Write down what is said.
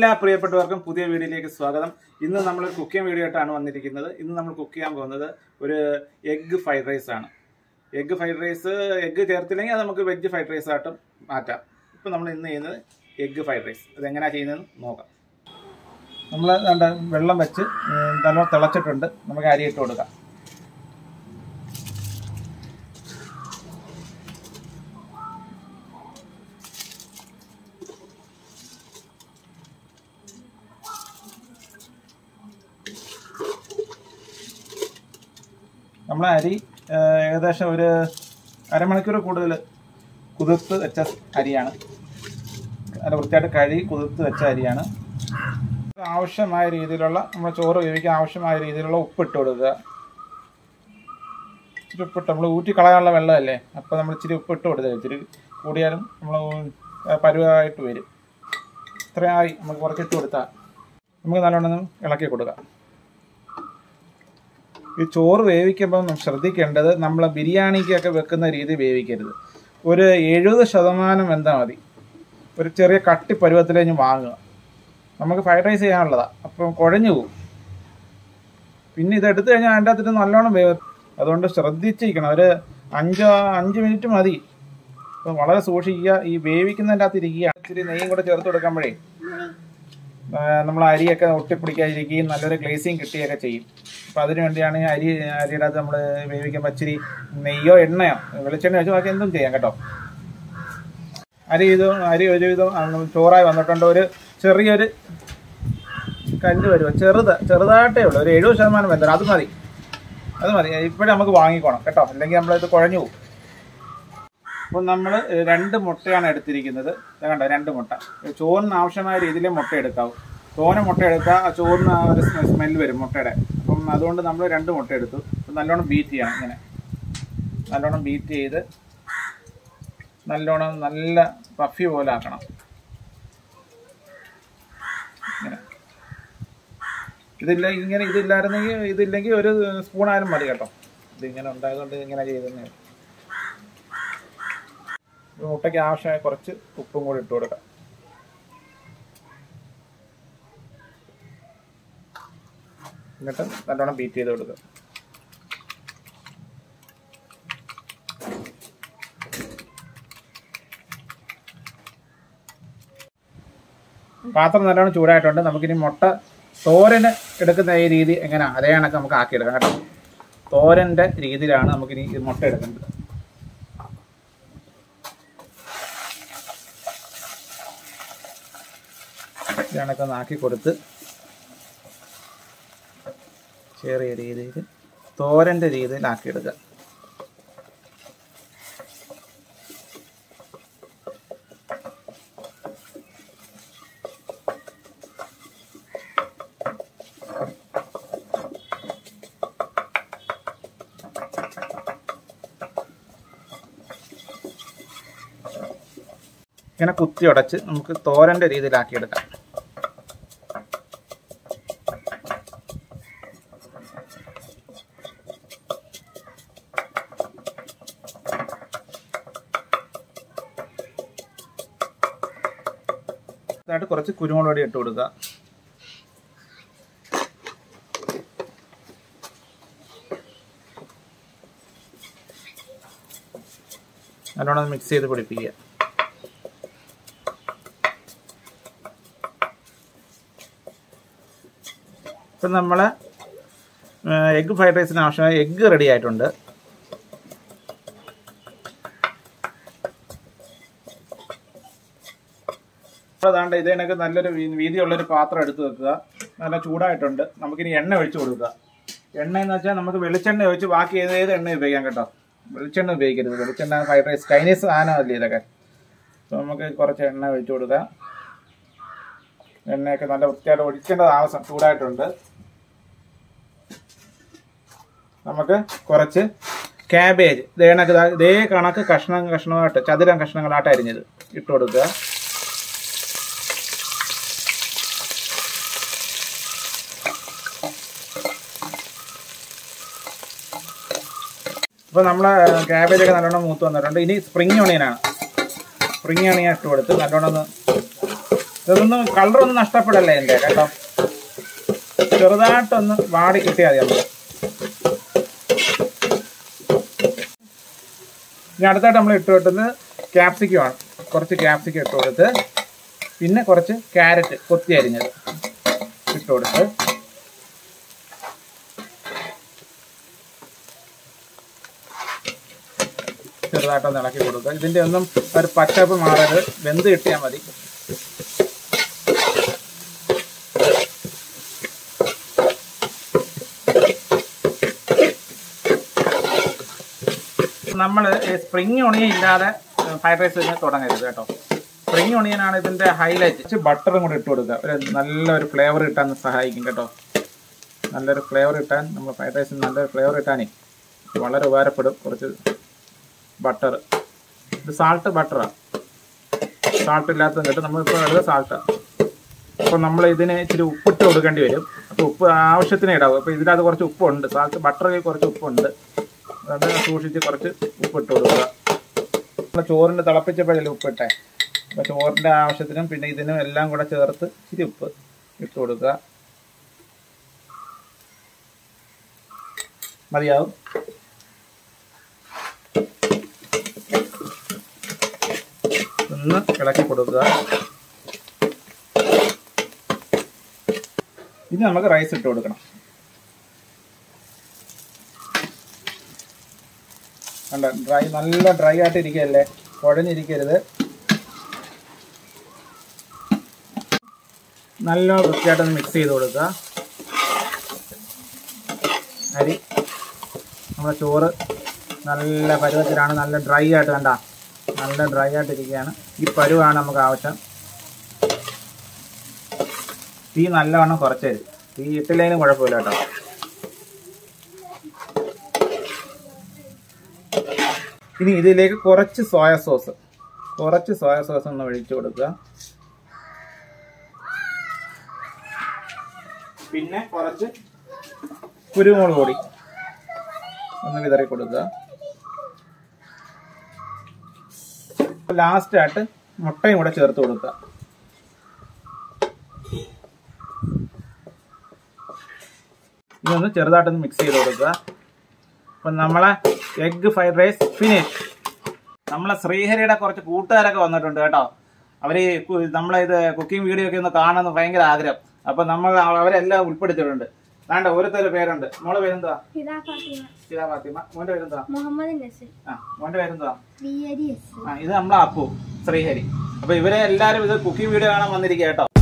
എല്ലാ പ്രിയപ്പെട്ടവർക്കും പുതിയ വീഡിയോയിലേക്ക് സ്വാഗതം ഇന്ന് നമ്മൾ കുക്കിംഗ് വീഡിയോ ആയിട്ടാണ് വന്നിരിക്കുന്നത് ഇന്ന് നമ്മൾ കുക്ക് ചെയ്യാൻ പോകുന്നത് ഒരു എഗ്ഗ് ഫ്രൈഡ് റൈസ് ആണ് എഗ്ഗ് ഫ്രൈഡ് റൈസ് എഗ്ഗ് ചേർത്തില്ലെങ്കിൽ അത് നമുക്ക് വെജ് ഫ്രൈഡ് റൈസ് ആയിട്ടും മാറ്റാം ഇപ്പം നമ്മൾ ഇന്ന് ചെയ്യുന്നത് എഗ്ഗ് ഫ്രൈഡ് റൈസ് അത് എങ്ങനെയാണ് ചെയ്യുന്നതെന്ന് നോക്കാം നമ്മൾ വേണ്ട വെള്ളം വെച്ച് ഉം, നല്ലോണം തിളച്ചിട്ടുണ്ട് നമുക്ക് അരി ഇട്ട് കൊടുക്കാം നമ്മളെ അരി ആ, ഏകദേശം ഒരു അരമണിക്കൂർ കൂടുതൽ കുതിർത്ത് വെച്ച അരിയാണ് നല്ല വൃത്തിയായിട്ട് കഴുകി കുതിർത്ത് വെച്ച അരിയാണ് ആവശ്യമായ രീതിയിലുള്ള നമ്മൾ ചോറ് വേവിക്കാൻ ആവശ്യമായ രീതിയിലുള്ള ഉപ്പ് ഇട്ട് കൊടുക്കുക ഇച്ചിരി ഉപ്പിട്ട് നമ്മൾ ഊറ്റി കളയാനുള്ള വെള്ളമല്ലേ അപ്പോൾ നമ്മൾ ഇച്ചിരി ഉപ്പ് ഇട്ട് കൊടുക്കുക ഇച്ചിരി കൂടിയാലും നമ്മൾ പരുവമായിട്ട് വരും ഇത്രയായി നമുക്ക് കുറച്ചിട്ട് കൊടുത്താൽ നമുക്ക് നല്ലോണം ഇളക്കി കൊടുക്കാം ഈ ചോറ് വേവിക്കുമ്പോൾ നമ്മൾ ശ്രദ്ധിക്കേണ്ടത് നമ്മൾ ബിരിയാണിക്കൊക്കെ വെക്കുന്ന രീതി വേവിക്കരുത് ഒരു എഴുപത് ശതമാനം വെന്താൽ മതി ഒരു ചെറിയ കട്ടി പരുവത്തിലേക്ക് വാങ്ങുക നമുക്ക് ഫ്രൈഡ് റൈസ് ചെയ്യാനുള്ളതാണ് അപ്പം കുഴഞ്ഞു പോകും പിന്നെ ഇത് എടുത്തു കഴിഞ്ഞാൽ അതിൻ്റെ അകത്തിട്ട് നല്ലോണം വേവ് അതുകൊണ്ട് ശ്രദ്ധിച്ചിരിക്കണം ഒരു അഞ്ചോ അഞ്ച് മിനിറ്റ് മതി അപ്പം വളരെ സൂക്ഷിക്കുക ഈ വേവിക്കുന്നതിൻ്റെ അകത്ത് ഇരിക്കുക ഇച്ചിരി നെയ്യും കൂടെ ചേർത്ത് കൊടുക്കുമ്പോഴേ നമ്മൾ അരിയൊക്കെ ഒട്ടിപ്പിടിക്കാതിരിക്കുകയും നല്ലൊരു ഗ്ലേസിങ് കിട്ടുകയൊക്കെ ചെയ്യും അപ്പം അതിനു വേണ്ടിയാണ് ഈ അരി അരിയുടെ അകത്ത് നമ്മൾ വേവിക്കുമ്പോൾ ഇച്ചിരി നെയ്യോ എണ്ണയോ വെളിച്ചെണ്ണ വെച്ച് ബാക്കി എന്തും ചെയ്യാം കേട്ടോ അരി ഇത് അരി ഒരുവിധം ആ, ചോറായി വന്നിട്ടുണ്ട് ഒരു ചെറിയൊരു കല്ല് വരുമോ ചെറുത് ചെറുതായിട്ടേ ഉള്ളൂ ഒരു എഴുപത് ശതമാനം വെന്തണം അത് മതി അത് മതി ഇപ്പോഴും നമുക്ക് വാങ്ങിക്കോണം കേട്ടോ അല്ലെങ്കിൽ നമ്മളിത് കുഴഞ്ഞു പോകും അപ്പോൾ നമ്മൾ രണ്ട് മുട്ടയാണ് എടുത്തിരിക്കുന്നത് ദേ കണ്ടോ രണ്ട് മുട്ട ചോറിന് ആവശ്യമായ രീതിയിൽ മുട്ട എടുക്കാവൂ തോനെ മുട്ട എടുത്താൽ ആ ചോറിന് ആ ഒരു സ്മെല്ല് വരും മുട്ടയുടെ അപ്പം അതുകൊണ്ട് നമ്മൾ രണ്ട് മുട്ട എടുത്തു അപ്പം നല്ലോണം ബീറ്റ് ചെയ്യണം ഇങ്ങനെ നല്ലോണം ബീറ്റ് ചെയ്ത് നല്ലോണം നല്ല പഫി പോലെ ആക്കണം ഇങ്ങനെ ഇതില്ല ഇങ്ങനെ ഇതില്ലായിരുന്നെങ്കിൽ ഇതില്ലെങ്കിൽ ഒരു സ്പൂൺ ആയാലും മതി കേട്ടോ ഇതിങ്ങനെ ഉണ്ടായതുകൊണ്ട് ഇങ്ങനെ ചെയ്തെന്നേ ഉള്ളൂ. ഒരു മുട്ടയ്ക്ക് ആവശ്യമായ കുറച്ച് ഉപ്പും കൂടി ഇട്ട് കൊടുക്കാം എന്നിട്ട് നല്ലോണം ബീറ്റ് ചെയ്ത് കൊടുക്കുക പാത്രം നല്ലോണം ചൂടായിട്ടുണ്ട് നമുക്കിനി മുട്ട തോരന് എടുക്കുന്ന ഈ രീതി എങ്ങനെയാണ് അതേ കണക്ക് നമുക്ക് ആക്കിയെടുക്കാം കേട്ടോ തോരൻ്റെ രീതിയിലാണ് നമുക്കിനി ഈ മുട്ട എടുക്കേണ്ടത് ഇത് കണക്കൊന്ന് ആക്കി കൊടുത്ത് ചെറിയ രീതിയിൽ തോരൻ്റെ രീതിയിൽ ആക്കിയെടുക്കുക ഇങ്ങനെ കുത്തി ഉടച്ച് നമുക്ക് തോരൻ്റെ രീതിയിലാക്കിയെടുക്കാം ഇതായിട്ട് കുറച്ച് കുരുമുളക് പൊടി ഇട്ട് കൊടുക്കുക നല്ലോണം മിക്സ് ചെയ്ത് പിടിപ്പിക്കുക ഇപ്പം നമ്മൾ എഗ്ഗ് ഫ്രൈഡ് റൈസിന് ആവശ്യമായ എഗ്ഗ് റെഡി ആയിട്ടുണ്ട് അതാണ്ട് ഇത് കണക്ക് നല്ലൊരു വീ- വീതിയുള്ളൊരു പാത്രം എടുത്ത് വെക്കുക നല്ല ചൂടായിട്ടുണ്ട് നമുക്കിനി എണ്ണ ഒഴിച്ചു കൊടുക്കുക എണ്ണ എന്ന് വെച്ചാൽ നമുക്ക് വെളിച്ചെണ്ണ ഒഴിച്ച് ബാക്കി ഏത് ഏത് എണ്ണ ഉപയോഗിക്കാം കേട്ടോ വെളിച്ചെണ്ണ ഉപയോഗിക്കരുത് വെളിച്ചെണ്ണ ഫ്രൈഡ് റൈസ് ചൈനീസ് സാധനമല്ലേ ഇതൊക്കെ അപ്പോൾ നമുക്ക് കുറച്ച് എണ്ണ ഒഴിച്ചു കൊടുക്കുക എണ്ണയൊക്കെ നല്ല വൃത്തിയായിട്ട് ഒഴിക്കേണ്ടത് ആവശ്യം ചൂടായിട്ടുണ്ട് നമുക്ക് കുറച്ച് ക്യാബേജ് ഇതേ കണക്ക് ദാ- ഇതേ കണക്ക് കഷ്ണം കഷ്ണമായിട്ട് ചതുരം കഷ്ണങ്ങളായിട്ട് അരിഞ്ഞത് ഇട്ട് കൊടുക്കുക അപ്പോൾ നമ്മളെ ക്യാബേജ് ഒക്കെ നല്ലോണം മൂത്ത് വന്നിട്ടുണ്ട് ഇനി സ്പ്രിങ് ഓണിയനാണ് സ്പ്രിങ് ഓണിയൻ ഇട്ട് കൊടുത്ത് നല്ലോണം ഒന്ന് ഇതൊന്നും കളറൊന്നും നഷ്ടപ്പെടല്ലേ എൻ്റെ കേട്ടോ ചെറുതായിട്ടൊന്ന് വാടി കിട്ടിയാൽ മതി നമുക്ക് ഇനി അടുത്തായിട്ട് നമ്മൾ ഇട്ട് കൊടുക്കുന്നത് ക്യാപ്സിക്കം ആണ് കുറച്ച് ക്യാപ്സിക്കം ഇട്ട് കൊടുത്ത് പിന്നെ കുറച്ച് ക്യാരറ്റ് കൊത്തി അരിഞ്ഞത് ഇട്ട് കൊടുത്ത് ചെറുതായിട്ടൊന്ന് ഇളക്കി കൊടുക്കുക ഇതിൻ്റെ ഒന്നും ഒരു പച്ചപ്പ് മാറരുത് വെന്ത് കിട്ടിയാൽ മതി നമ്മൾ സ്പ്രിങ് ഒണിയൻ ഇല്ലാതെ ഫ്രൈഡ് റൈസ് തന്നെ തുടങ്ങരുത് കേട്ടോ സ്പ്രിങ് ഒണിയനാണ് ഇതിൻ്റെ ഹൈലൈറ്റ് ബട്ടറും കൂടെ ഇട്ട് കൊടുക്കുക ഒരു നല്ലൊരു ഫ്ലേവർ കിട്ടാൻ സഹായിക്കും കേട്ടോ നല്ലൊരു ഫ്ലേവർ കിട്ടാൻ നമ്മൾ ഫ്രൈഡ് റൈസിന് നല്ലൊരു ഫ്ലേവർ കിട്ടാനേ വളരെ ഉപകാരപ്പെടും കുറച്ച് ബട്ടർ ഇത് സാൾട്ട് ബട്ടറാണ് സാൾട്ട് ഇല്ലാത്തതും കേട്ടോ നമ്മളിപ്പോൾ എടുത്ത സാൾട്ടാണ് അപ്പോൾ നമ്മൾ ഇതിന് ഇച്ചിരി ഉപ്പിട്ട് കൊടുക്കേണ്ടി വരും അപ്പോൾ ഉപ്പ് ആവശ്യത്തിന് ഇടാവും അപ്പോൾ ഇതിനകത്ത് കുറച്ച് ഉപ്പുണ്ട് സാൾട്ട് ബട്ടറിൽ കുറച്ച് ഉപ്പുണ്ട് അത് സൂക്ഷിച്ച് കുറച്ച് ഉപ്പിട്ട് കൊടുക്കുക നമ്മൾ ചോറിൻ്റെ തിളപ്പിച്ചപ്പോഴല്ലേ ഉപ്പിട്ടെ അപ്പോൾ ചോറിൻ്റെ ആവശ്യത്തിനും പിന്നെ ഇതിനും എല്ലാം കൂടെ ചേർത്ത് ഇച്ചിരി ഉപ്പ് ഇട്ട് കൊടുക്കുക മതിയാവും ഒന്ന് ഇളക്കി കൊടുക്കുക ഇനി നമുക്ക് റൈസ് ഇട്ട് കൊടുക്കണം കണ്ട ഡ്രൈ നല്ല ഡ്രൈ ആയിട്ട് ഇരിക്കുകയല്ലേ കുഴഞ്ഞിരിക്കരുത് നല്ല വൃത്തിയായിട്ടൊന്ന് മിക്സ് ചെയ്ത് കൊടുക്കുക അരി നമ്മുടെ ചോറ് നല്ല പരുവത്തിലാണ് നല്ല ഡ്രൈ ആയിട്ട് കണ്ട നല്ല ഡ്രൈ ആയിട്ട് ഇരിക്കുകയാണ് ഈ പരുവാണ് നമുക്ക് ആവശ്യം തീ നല്ലവണ്ണം കുറച്ച് തരും തീ ഇട്ടില്ലെങ്കിലും കുഴപ്പമില്ല കേട്ടോ ഇനി ഇതിലേക്ക് കുറച്ച് സോയ സോസ് കുറച്ച് സോയ സോസ് ഒന്ന് ഒഴിച്ചു കൊടുക്കുക പിന്നെ കുറച്ച് കുരുമുളക് പൊടി ഒന്ന് വിതറി കൊടുക്കുക ലാസ്റ്റ് ആയിട്ട് മുട്ടയും കൂടെ ചേർത്ത് കൊടുക്കുക ഇതൊന്ന് ചെറുതായിട്ടൊന്ന് മിക്സ് ചെയ്ത് കൊടുക്കുക അപ്പം നമ്മളെ എഗ് ഫ്രൈഡ് റൈസ് ഫിനിഷ് നമ്മളെ ശ്രീഹരിയുടെ കുറച്ച് കൂട്ടുകാരൊക്കെ വന്നിട്ടുണ്ട് കേട്ടോ അവർ നമ്മളെ ഇത് കുക്കിംഗ് വീഡിയോ ഒക്കെ ഒന്ന് കാണുന്ന ഭയങ്കര ആഗ്രഹം അപ്പം നമ്മൾ അവരെല്ലാം ഉൾപ്പെടുത്തിയിട്ടുണ്ട് വേണ്ട ഓരോരുത്തരുടെ പേരുണ്ട് മോളെ പേരെന്തുവാ ഫിദ ഫാത്തിമ ഷിത ഫാത്തിമ മോന്റെ പേരെന്തുവാ മുഹമ്മദ് നസീർ ആ മോന്റെ പേരെന്തുവാ ബിയരി എസ് ആ ഇത് നമ്മളെ അപ്പു ശ്രീഹരി അപ്പൊ ഇവരെ എല്ലാരും ഇത് കുക്കിംഗ് വീഡിയോ കാണാൻ വന്നിരിക്കുക കേട്ടോ